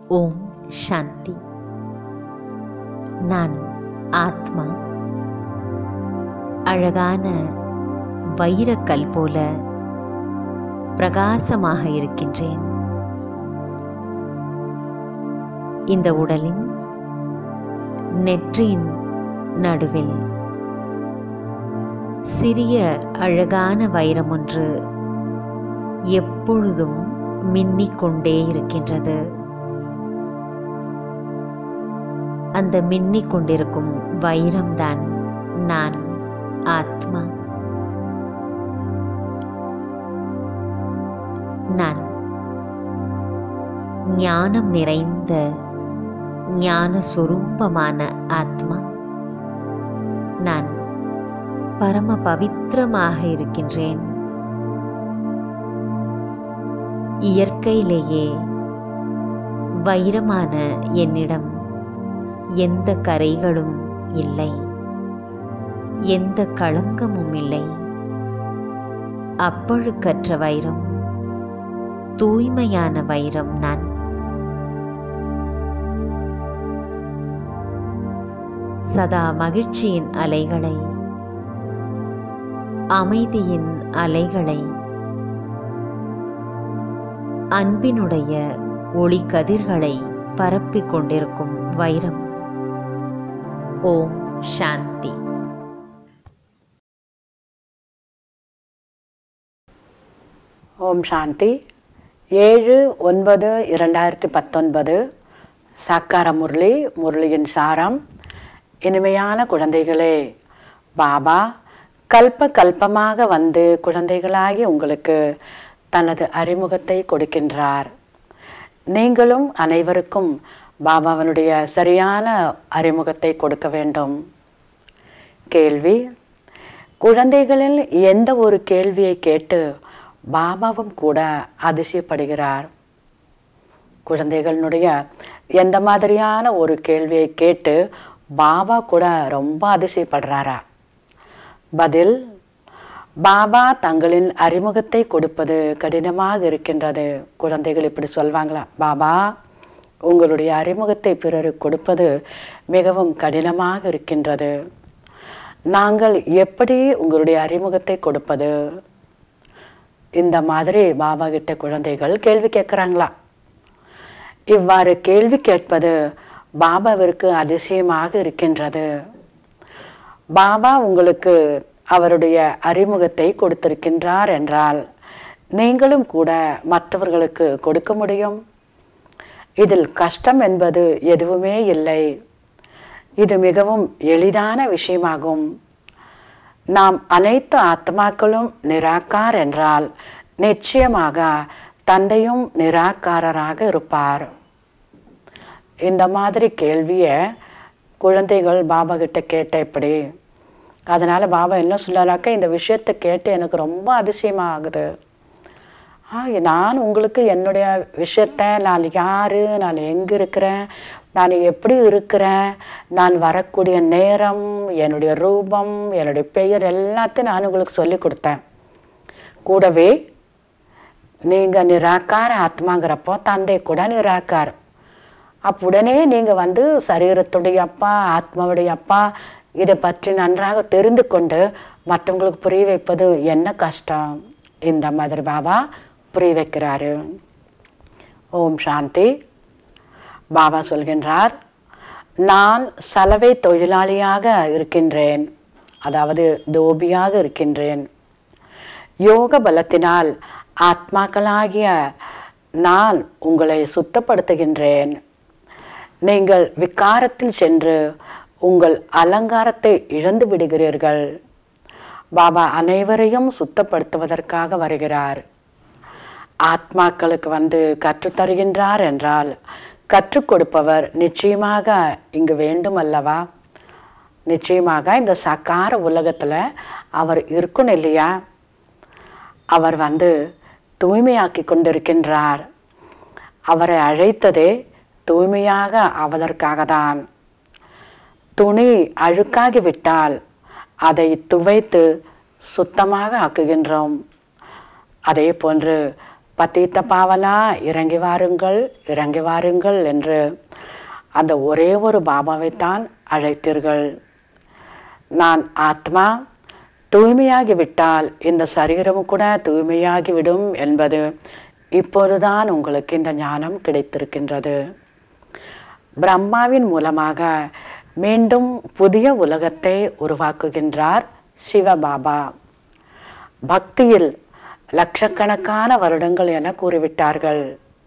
ஓம் சாந்தி நான் ஆத்மா அழகான வைரக்கல் போல பிரகாசமாக இருக்கின்றேன் இந்த உடலின் நெற்றியின் நடுவில் சிறிய அழகான வைரம் ஒன்று எப்பொழுதும் மின்னிக் கொண்டே இருக்கின்றது அந்த மின்னிக் கொண்டிருக்கும் வைரம்தான் நான் ஆத்மா நான் ஞானம் நிறைந்த ஞான சுரூபமான ஆத்மா நான் பரம பவித்திரமாக இருக்கின்றேன் இயற்கையிலேயே வைரமான என்னிடம் எந்த கரைகளும் இல்லை எந்த களங்கமும் இல்லை அப்பழுக்கற்ற வைரம் தூய்மையான வைரம் நான் சதா மகிழ்ச்சியின் அலைகளை அமைதியின் அலைகளை அன்பினுடைய ஒளி கதிர்களை பரப்பிக் கொண்டிருக்கும் வைரம் ஓம் சாந்தி ஓம் சாந்தி ஏழு ஒன்பது இரண்டாயிரத்தி பத்தொன்பது சாக்கார முரளி முரளியின் சாரம் இனிமையான குழந்தைகளே பாபா கல்ப கல்பமாக வந்து குழந்தைகளாகி உங்களுக்கு தனது அறிமுகத்தை கொடுக்கின்றார் நீங்களும் அனைவருக்கும் பாபாவனுடைய சரியான அறிமுகத்தை கொடுக்க வேண்டும் கேள்வி குழந்தைகளில் எந்த ஒரு கேள்வியை கேட்டு பாபாவும் கூட அதிசயப்படுகிறார் குழந்தைகளினுடைய எந்த மாதிரியான ஒரு கேள்வியை கேட்டு பாபா கூட ரொம்ப அதிசயப்படுறாரா பதில் பாபா தங்களின் அறிமுகத்தை கொடுப்பது கடினமாக இருக்கின்றது குழந்தைகள் இப்படி சொல்வாங்களா பாபா உங்களுடைய அறிமுகத்தை பிறருக்கு கொடுப்பது மிகவும் கடினமாக இருக்கின்றது நாங்கள் எப்படி உங்களுடைய அறிமுகத்தை கொடுப்பது இந்த மாதிரி பாபா கிட்ட குழந்தைகள் கேள்வி கேட்குறாங்களா இவ்வாறு கேள்வி கேட்பது பாபாவிற்கு அதிசயமாக இருக்கின்றது பாபா உங்களுக்கு அவருடைய அறிமுகத்தை கொடுத்திருக்கின்றார் என்றால் நீங்களும் கூட மற்றவர்களுக்கு கொடுக்க முடியும் இதில் கஷ்டம் என்பது எதுவுமே இல்லை இது மிகவும் எளிதான விஷயமாகும் நாம் அனைத்து ஆத்மாக்களும் நிராகார் என்றால் நிச்சயமாக தந்தையும் நிராகாரராக இருப்பார் இந்த மாதிரி கேள்வியை குழந்தைகள் பாபா கிட்ட கேட்ட எப்படி அதனால் பாபா என்ன சொல்லலாக்க இந்த விஷயத்தை கேட்டு எனக்கு ரொம்ப அதிசயமாகுது ஆ நான் உங்களுக்கு என்னுடைய விஷயத்த நான் யார் நான் எங்கே இருக்கிறேன் நான் எப்படி இருக்கிறேன் நான் வரக்கூடிய நேரம் என்னுடைய ரூபம் என்னுடைய பெயர் எல்லாத்தையும் நான் உங்களுக்கு சொல்லி கொடுத்தேன் கூடவே நீங்கள் நிராகார ஆத்மாங்கிறப்போ தந்தை கூட நிராகார் அப்போ உடனே நீங்கள் வந்து சரீரத்துடைய அப்பா ஆத்மாவுடைய அப்பா இதை பற்றி நன்றாக தெரிந்து கொண்டு மற்றவங்களுக்கு புரிய வைப்பது என்ன கஷ்டம் இந்த மாதிரி பாபா புரிய வைக்கிறாரு ஓம் சாந்தி பாபா சொல்கின்றார் நான் சலவை தொழிலாளியாக இருக்கின்றேன் அதாவது தோபியாக இருக்கின்றேன் யோக பலத்தினால் ஆத்மாக்களாகிய நான் உங்களை சுத்தப்படுத்துகின்றேன் நீங்கள் விக்காரத்தில் சென்று உங்கள் அலங்காரத்தை இழந்து விடுகிறீர்கள் பாபா அனைவரையும் சுத்தப்படுத்துவதற்காக வருகிறார் ஆத்மாக்களுக்கு வந்து கற்றுத்தருகின்றார் என்றால் கற்றுக் கொடுப்பவர் நிச்சயமாக இங்கு வேண்டும் அல்லவா நிச்சயமாக இந்த சக்கார உலகத்தில் அவர் இருக்கணும் இல்லையா அவர் வந்து தூய்மையாக்கி கொண்டிருக்கின்றார் அவரை அழைத்ததே தூய்மையாக ஆவதற்காக தான் துணி அழுக்காகிவிட்டால் அதை துவைத்து சுத்தமாக ஆக்குகின்றோம் அதே போன்று பத்தீத்த பாவனா இறங்கி வாருங்கள் இறங்கி வாருங்கள் என்று அந்த ஒரே ஒரு பாபாவைத்தான் அழைத்தீர்கள் நான் ஆத்மா தூய்மையாகிவிட்டால் இந்த சரீரம் கூட தூய்மையாகிவிடும் என்பது இப்பொழுதுதான் உங்களுக்கு இந்த ஞானம் கிடைத்திருக்கின்றது பிரம்மாவின் மூலமாக மீண்டும் புதிய உலகத்தை உருவாக்குகின்றார் சிவபாபா பக்தியில் லட்சக்கணக்கான வருடங்கள் என கூறிவிட்டார்கள்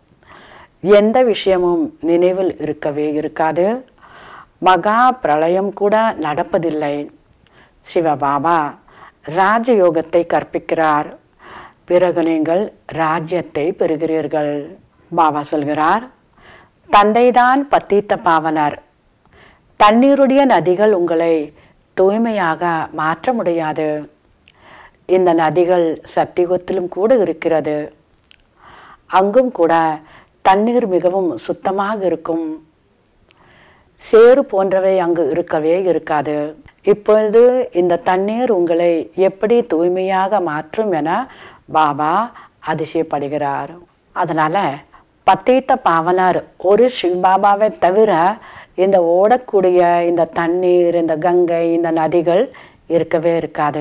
எந்த விஷயமும் நினைவில் இருக்கவே இருக்காது மகா பிரளயம் கூட நடப்பதில்லை சிவபாபா ராஜயோகத்தை கற்பிக்கிறார் பிறகு நீங்கள் ராஜ்யத்தை பெறுகிறீர்கள் பாபா சொல்கிறார் தந்தைதான் பத்தீத்த பாவனர் தண்ணீருடைய நதிகள் உங்களை தூய்மையாக மாற்ற முடியாது இந்த நதிகள் சத்தியுகத்திலும் கூட இருக்கிறது அங்கும் கூட தண்ணீர் மிகவும் சுத்தமாக இருக்கும் சேறு போன்றவை அங்கு இருக்கவே இருக்காது இப்பொழுது இந்த தண்ணீர் உங்களை எப்படி தூய்மையாக மாற்றும் என பாபா அதிசயப்படுகிறார் அதனால பத்தீத்த பாவனார் ஒரு சிவபாபாவை தவிர இந்த ஓடக்கூடிய இந்த தண்ணீர் இந்த கங்கை இந்த நதிகள் இருக்கவே இருக்காது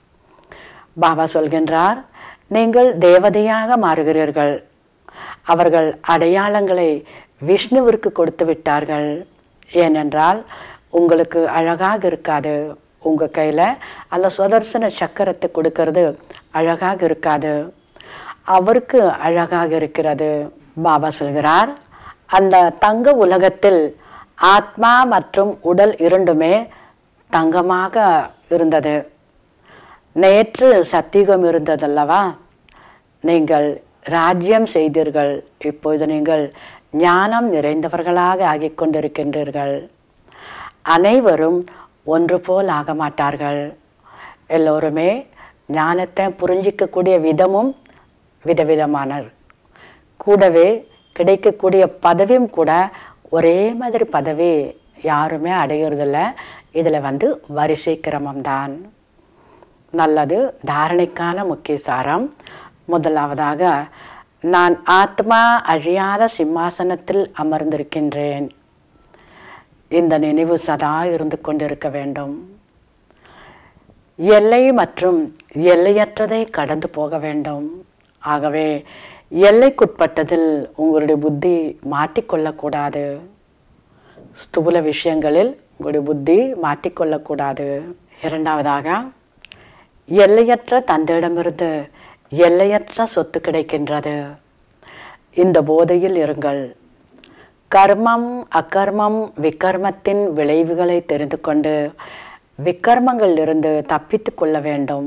பாபா சொல்கின்றார் நீங்கள் தேவதையாக மாறுகிறீர்கள் அவர்கள் அடையாளங்களை விஷ்ணுவிற்கு கொடுத்து விட்டார்கள் ஏனென்றால் உங்களுக்கு அழகாக இருக்காது உங்கள் கையில் அந்த சுதர்சன சக்கரத்தை கொடுக்கறது அழகாக இருக்காது அவருக்கு அழகாக இருக்கிறது பாபா சொல்கிறார் அந்த தங்க உலகத்தில் ஆத்மா மற்றும் உடல் இரண்டுமே தங்கமாக இருந்தது நேற்று சத்தியுகம் இருந்ததல்லவா நீங்கள் ராஜ்யம் செய்தீர்கள் இப்பொழுது நீங்கள் ஞானம் நிறைந்தவர்களாக ஆகிக் கொண்டிருக்கின்றீர்கள் அனைவரும் ஒன்று போல் ஆக மாட்டார்கள் எல்லோருமே ஞானத்தை புரிஞ்சிக்கக்கூடிய விதமும் விதவிதமான கூடவே கிடைக்கக்கூடிய பதவியும் கூட ஒரே மாதிரி பதவி யாருமே அடையிறதில்ல இதில் வந்து வரிசை கிரமம்தான் நல்லது தாரணைக்கான முக்கிய சாரம் முதலாவதாக நான் ஆத்மா அழியாத சிம்மாசனத்தில் அமர்ந்திருக்கின்றேன் இந்த நினைவு சதா இருந்து கொண்டிருக்க வேண்டும் எல்லை மற்றும் எல்லையற்றதை கடந்து போக வேண்டும் ஆகவே எல்லைக்குட்பட்டதில் உங்களுடைய புத்தி மாட்டிக்கொள்ளக்கூடாது ஸ்தூல விஷயங்களில் உங்களுடைய புத்தி மாட்டிக்கொள்ளக்கூடாது இரண்டாவதாக எல்லையற்ற தந்தையிடமிருந்து எல்லையற்ற சொத்து கிடைக்கின்றது இந்த போதையில் இருங்கள் கர்மம் அக்கர்மம் விக்கர்மத்தின் விளைவுகளை தெரிந்து கொண்டு விக்கர்மங்களிலிருந்து தப்பித்து கொள்ள வேண்டும்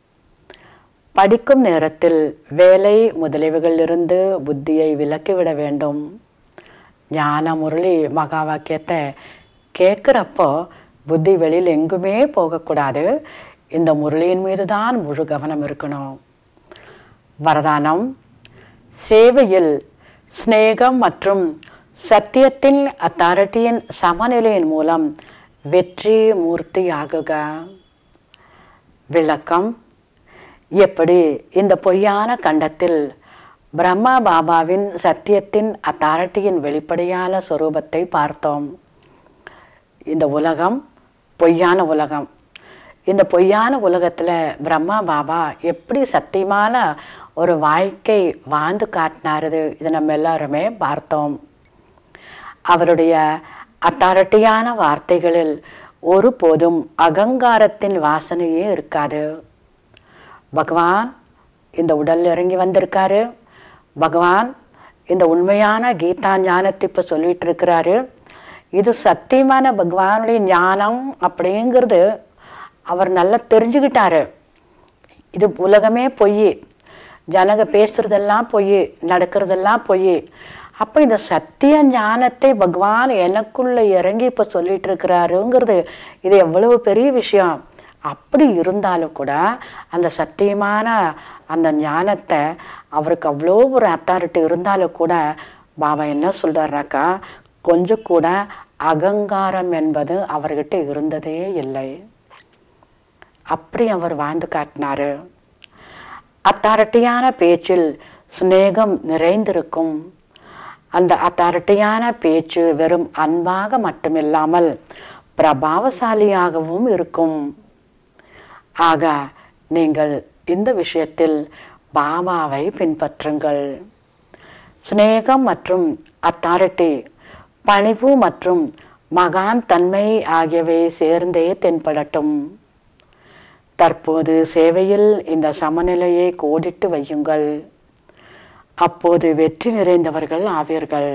படிக்கும் நேரத்தில் வேலை முதலியவைகளிலிருந்து புத்தியை விலக்கிவிட வேண்டும் ஞான முரளி மகா வாக்கியத்தை கேட்குறப்போ புத்தி வெளியில் எங்குமே போகக்கூடாது இந்த முரளியின் மீது தான் முழு கவனம் இருக்கணும் வரதானம் சேவையில் சிநேகம் மற்றும் சத்தியத்தின் அத்தாரிட்டியின் சமநிலையின் மூலம் வெற்றி மூர்த்தியாகுக விளக்கம் எப்படி இந்த பொய்யான கண்டத்தில் பிரம்மா பாபாவின் சத்தியத்தின் அத்தாரிட்டியின் வெளிப்படையான சொரூபத்தை பார்த்தோம் இந்த உலகம் பொய்யான உலகம் இந்த பொய்யான உலகத்தில் பிரம்மா பாபா எப்படி சத்தியமான ஒரு வாழ்க்கை வாழ்ந்து காட்டினாரு இதை நம்ம எல்லாருமே பார்த்தோம் அவருடைய அத்தாரிட்டியான வார்த்தைகளில் ஒருபோதும் அகங்காரத்தின் வாசனையே இருக்காது பகவான் இந்த உடல் இறங்கி வந்திருக்காரு பகவான் இந்த உண்மையான கீதா ஞானத்தை இப்போ சொல்லிட்டு இருக்கிறாரு இது சத்தியமான பகவானுடைய ஞானம் அப்படிங்கிறது அவர் நல்லா தெரிஞ்சுக்கிட்டாரு இது உலகமே பொய் ஜனங்க பேசுறதெல்லாம் பொய் நடக்கிறதெல்லாம் பொய் அப்போ இந்த சத்திய ஞானத்தை பகவான் எனக்குள்ள இறங்கி இப்போ சொல்லிட்டு இருக்கிறாருங்கிறது இது எவ்வளவு பெரிய விஷயம் அப்படி இருந்தாலும் கூட அந்த சத்தியமான அந்த ஞானத்தை அவருக்கு அவ்வளோ ஒரு அத்தாரிட்டி இருந்தாலும் கூட பாபா என்ன சொல்கிறாருனாக்கா கொஞ்சம் கூட அகங்காரம் என்பது அவர்கிட்ட இருந்ததே இல்லை அப்படி அவர் வாழ்ந்து காட்டினாரு அத்தாரிட்டியான பேச்சில் சிநேகம் நிறைந்திருக்கும் அந்த அத்தாரிட்டியான பேச்சு வெறும் அன்பாக மட்டுமில்லாமல் பிரபாவசாலியாகவும் இருக்கும் ஆக நீங்கள் இந்த விஷயத்தில் பாபாவை பின்பற்றுங்கள் சிநேகம் மற்றும் அத்தாரிட்டி பணிவு மற்றும் மகான் தன்மை ஆகியவை சேர்ந்தே தென்படட்டும் தற்போது சேவையில் இந்த சமநிலையை கோடிட்டு வையுங்கள் அப்போது வெற்றி நிறைந்தவர்கள் ஆவீர்கள்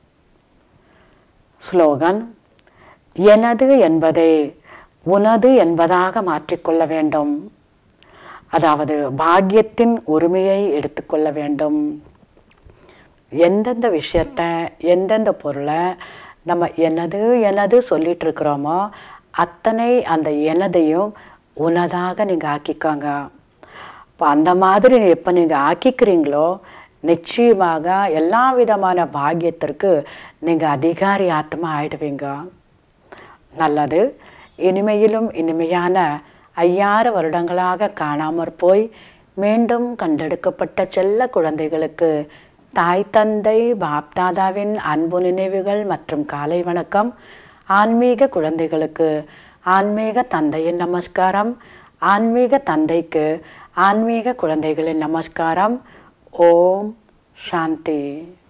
ஸ்லோகன் எனது என்பதை உனது என்பதாக மாற்றிக்கொள்ள வேண்டும் அதாவது பாக்கியத்தின் உரிமையை எடுத்துக்கொள்ள வேண்டும் எந்தெந்த விஷயத்த எந்தெந்த பொருளை நம்ம எனது எனது சொல்லிட்டு இருக்கிறோமோ அத்தனை அந்த எனதையும் உனதாக நீங்கள் ஆக்கிக்கோங்க இப்போ அந்த மாதிரி எப்போ நீங்கள் ஆக்கிக்கிறீங்களோ நிச்சயமாக எல்லா விதமான பாக்கியத்திற்கு நீங்கள் அதிகாரி ஆத்மா ஆயிடுவீங்க நல்லது இனிமையிலும் இனிமையான ஐயாறு வருடங்களாக காணாமற் போய் மீண்டும் கண்டெடுக்கப்பட்ட செல்ல குழந்தைகளுக்கு தாய் தந்தை பாப்தாதாவின் அன்பு நினைவுகள் மற்றும் காலை வணக்கம் ஆன்மீக குழந்தைகளுக்கு ஆன்மீக தந்தையின் நமஸ்காரம் ஆன்மீக தந்தைக்கு ஆன்மீக குழந்தைகளின் நமஸ்காரம் ஓம் சாந்தி